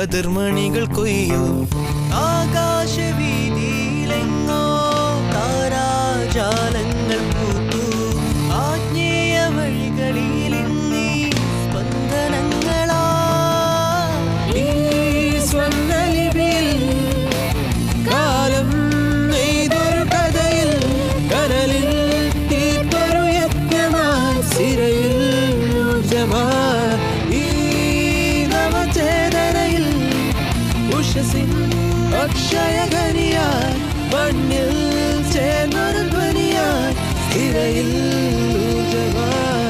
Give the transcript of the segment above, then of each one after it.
കതിർമണികൾ കൊയ്യൂ ആകാശവീതിയിലെങ്ങോ താരാജാലങ്ങൾ പൂത്തു ആജ്ഞേയ വഴികളിൽ ഇന്നീ സ്പന്ദനങ്ങളാ ഈ സ്വർണ്ണലിപിയിൽ കാലം നെയ്തൊരു കഥയിൽ കനലിൽ തീർത്തൊരു യജ്ഞമായി സിരയിൽ ഊർജമായി ഈ നവചേതനയിൽ ഉഷസിൻ അക്ഷയഖനിയായി മണ്ണിൽ ചേർന്നൊരു ധ്വനിയായി സ്ഥിരയിൽ ഊർജമായി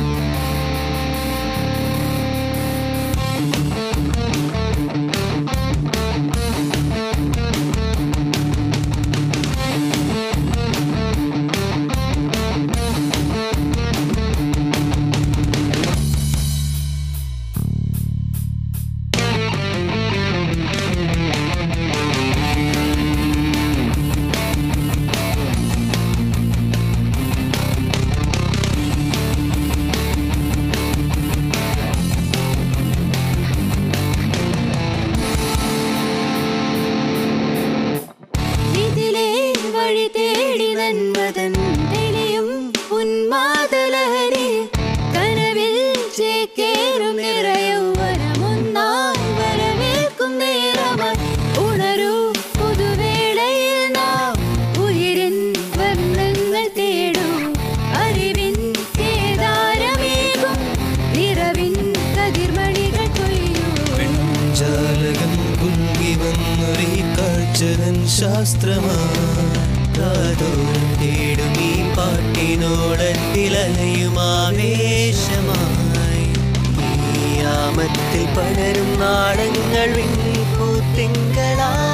ഇതിലെ വഴി തേടി നന്മതൻ തെളിയും ഉന്മാദലഹരി കനവിൽ ചേക്കേറും നിറയൗവനമൊന്നായി വരവേൽക്കും നേരമായി ഉണരൂ പുതുവേളയിൽ നാം ഉയരൻ വർണ്ണങ്ങൾ തേടൂ അറിവിൻ കേദാരമേകും നിറവിൻ കതിർമണികൾ കൊയ്യൂ പെൺജാലകം കുൽകി വന്നൊരീ കാഴ്ചതൻ ശാസ്ത്രമാതോരം തേടും ഈ പാട്ടിനോളത്തിലലയുമാവേശമായി ഈ യാമത്തിൽ പലരും നാടങ്ങൾ വിൺപൂത്തിങ്കളാ